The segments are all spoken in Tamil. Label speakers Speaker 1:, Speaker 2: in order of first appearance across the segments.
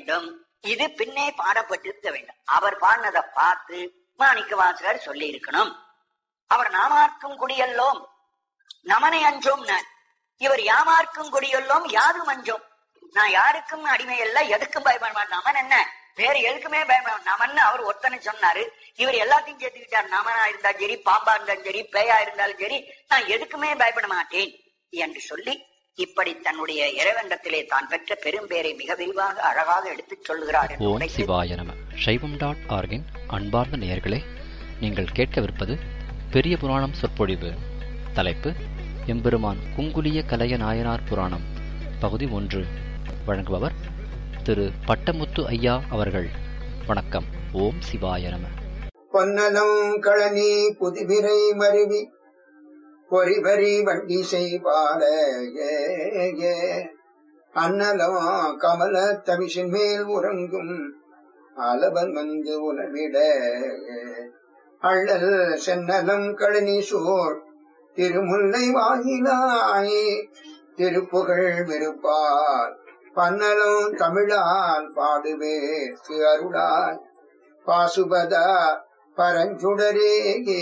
Speaker 1: வேண்டும் இது பின்னே பாடப்பட்டிருக்க வேண்டும் அவர் பாடினதை பார்த்து மாணிக்க வாசகர் சொல்லி இருக்கணும் அவர் நாமார்க்கும் குடியல்லோம் நமனை அஞ்சோம் நான் இவர் யாமார்க்கும் குடியல்லோம் யாரும் அஞ்சோம் நான் யாருக்கும் அடிமை அல்ல எதுக்கும் பயப்பட மாட்டேன் நமன் என்ன வேற எதுக்குமே பயப்பட நமன்னு அவர் ஒருத்தனை சொன்னாரு இவர் எல்லாத்தையும் சேர்த்துக்கிட்டார் நமனா இருந்தாலும் சரி பாம்பா இருந்தாலும் சரி பேயா இருந்தாலும் சரி நான் எதுக்குமே பயப்பட மாட்டேன் என்று சொல்லி இப்படி தன்னுடைய இறைவண்டத்திலே தான் பெற்ற பெரும்பேரை மிக விரிவாக அழகாக எடுத்துச் சொல்கிறார் என்று
Speaker 2: ஓம்
Speaker 1: உரைத்து
Speaker 2: சிவாய நம சைவம் டாட் ஆர்கின் அன்பார்ந்த நேயர்களே நீங்கள் கேட்கவிருப்பது பெரிய புராணம் சொற்பொழிவு தலைப்பு எம்பெருமான் குங்குலிய கலைய நாயனார் புராணம் பகுதி ஒன்று வழங்குபவர் திரு பட்டமுத்து ஐயா அவர்கள் வணக்கம் ஓம் சிவாய நம
Speaker 3: பொன்னலம் களனி புதுவிரை மருவி பொறிபரி வண்டி செய்பால ஏ, ஏ. அன்னலம் கமல தவிசின் மேல் உறங்கும் அளவன் வந்து உலவிட அள்ளல் சென்னலம் களனி சோழ் திருமுல்லை வாயிலாய் திருப்புகழ் விருப்பால் பன்னலம் தமிழால் பாடுவேற்கு அருளாய் பாசுபதா பரஞ்சுடரே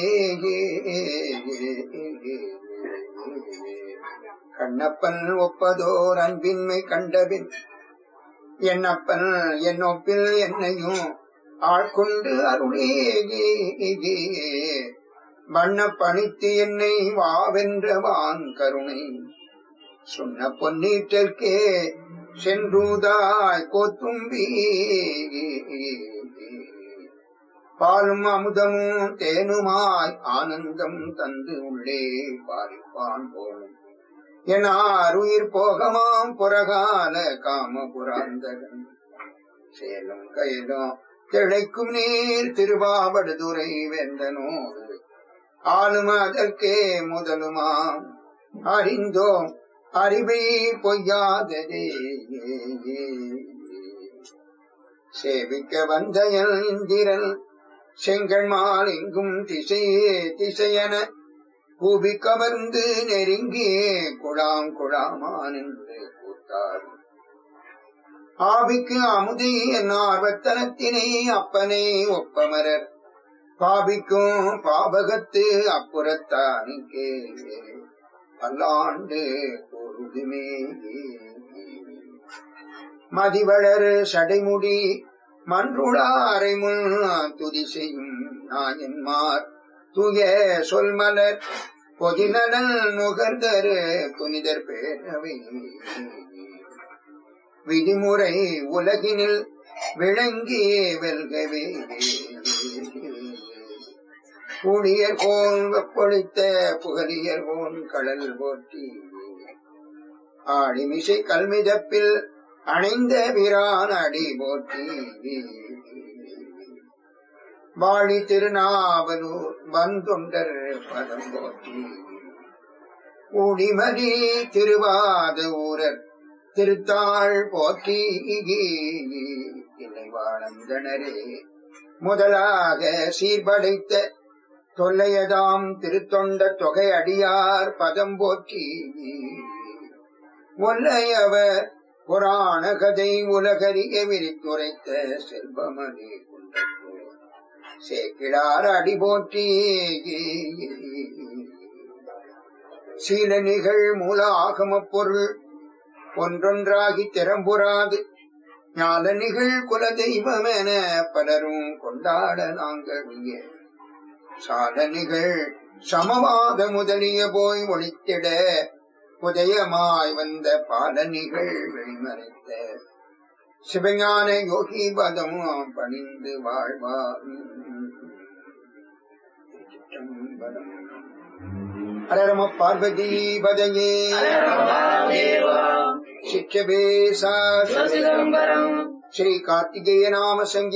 Speaker 3: கண்ணப்பன் ஒப்பதோர் அன்பின்மை கண்டபின் என்னப்பன் என் ஒப்பில் என்னையும் ஆட்கொண்டு அருளே வண்ண பணித்து என்னை வாவென்றவான் கருணை சொன்ன பொன்னீட்டற்கே சென்றூதாய் கோத்தும்பி பாலும் அமுதமும் தேனுமாய் ஆனந்தம் தந்து உள்ளே பாரிப்பான் போலும் என அருயிர் போகமாம் புறகால காம புராந்தகன் சேலம் கையிலும் திளைக்கும் நீர் திருவாவடுதுறை வெந்தனோடு ஆளும் அதற்கே முதலுமாம் அறிந்தோம் அறிவை பொய்யாததே சேவிக்க வந்தயல் இந்திரன் செங்கண்மால் எங்கும் திசையே திசையென பூவி கவர்ந்து நெருங்கி குழாம் குழாமான் என்று கூத்தார் ஆவிக்கு அமுதி என் ஆர்வத்தனத்தினை அப்பனை ஒப்பமரர் பாவிக்கும் பாவகத்து அப்புறத்தானுக்கே பல்லாண்டு பொருதுமே மதிவளர் சடைமுடி மன்றுளாரை முன் துதி செய்யும் நாயன்மார் தூய சொல்மலர் பொதிநலன் நுகர்தரு புனிதர் பேரவை விதிமுறை உலகினில் விளங்கி வெல்கவே கூடியர் போன் வெப்பொழித்த புகழியர் போன் கடல் போற்றி ஆடிமிசை கல்மிதப்பில் அணைந்த வீரான் அடி போற்றி வாழி திருநாவலூர் வந்தொண்டர் பதம் போற்றி ஊடிமதி திருவாத ஊரர் திருத்தாள் போற்றி இணைவானந்தனரே முதலாக சீர்படைத்த தொல்லையதாம் திருத்தொண்ட தொகை அடியார் பதம் போற்றி ஒல்லையவர் புராண கதை உலகறிய விரித்துரைத்த செல்வமணி குன்றத்தோ சேக்கிடார் அடி போற்றி சீல நிகழ் மூல ஆகமப் பொருள் ஒன்றொன்றாகி திறம்புறாது ஞால நிகழ் குல தெய்வம் என பலரும் கொண்டாட நாங்கள் இங்கே சாதனிகள் சமவாத முதலிய போய் ஒழித்திட புதயமாய் வந்த பாலனிகள் வெளிமறைத்த சிவஞான யோகி பதம் பணிந்து வாழ்வார் அரரம பார்வதி பதையே சிற்றபேசா ஸ்ரீ கார்த்திகேய நாம சங்கீத